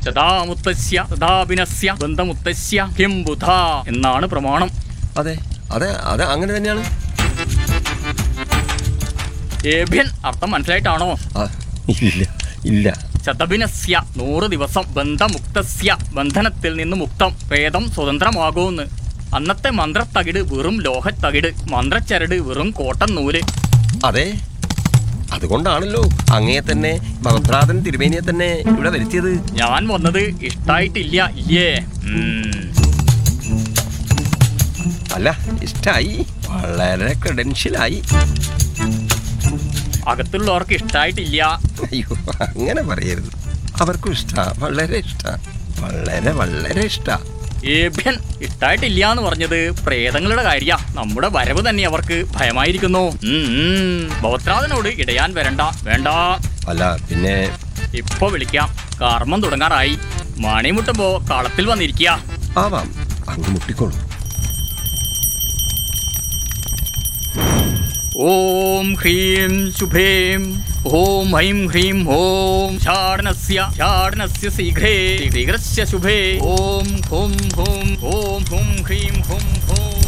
തഥാ മുത്തസ്യ തഥാപിനസ്യ ബന്ധമുത്തസ്യ കിം ബുധ എന്നാണ് പ്രമാണം അതെ അതെ അതെ അങ്ങനെ തന്നെയാണ് ഏഭ്യൻ അർത്ഥം മനസ്സിലായിട്ടാണോ ആ, ഇല്ല ഇല്ല ശതഭിനസ്യ നൂറ് ദിവസം ബന്ധമുക്തസ്യ ബന്ധനത്തിൽ നിന്ന് മുക്തം പ്രേതം സ്വതന്ത്രമാകൂന്ന് അന്നത്തെ മന്ത്രത്തകിട് വെറും ലോഹത്തകിട് മന്ത്രച്ചരട് വെറും കോട്ടൻ നൂല് അതെ അതുകൊണ്ടാണല്ലോ അങ്ങയെ തന്നെ ഭഗവത്രാതൻ തിരുമേനിയെ തന്നെ ഇവിടെ വരുത്തിയത് ഞാൻ വന്നത് ഇഷ്ടായിട്ടില്ല ഇല്ലേ ഉം. അല്ല ഇഷ്ടായി വളരെ ക്രെഡൻഷ്യലായി അകത്തുള്ളവർക്ക് ഇഷ്ടായിട്ടില്ല അയ്യോ അങ്ങനെ പറയരുത് അവർക്കും ഇഷ്ടാ വളരെ ഇഷ്ടാ വളരെ വളരെ ഇഷ്ടാ ഏഭ്യൻ ഇഷ്ടായിട്ടില്ല എന്ന് പറഞ്ഞത് പ്രേതങ്ങളുടെ കാര്യ നമ്മുടെ വരവ് തന്നെ അവർക്ക് ഭയമായിരിക്കുന്നു ഉം, ഉം. ഭവത്രാതനോട് ഇടയാൻ വരണ്ട വേണ്ട അല്ല പിന്നെ ഇപ്പൊ വിളിക്കാം കർമ്മം തുടങ്ങാറായി മണിമുട്ടുമ്പോ കളത്തിൽ വന്നിരിക്കുക ആവാം അങ്ങ് മുട്ടിക്കോളൂ ഓം ഹ്രീം ശുഭേം ഓം ഹൈം ഹ്രീം ഓം ഷാടനസ്യ ഷാടനസ്യ ശീഘ്രേ ശീഘ്രസ്യ ശുഭേ ഓം ഹും ഹും ഓം ഹും ഹ്രീം ഹും ഹും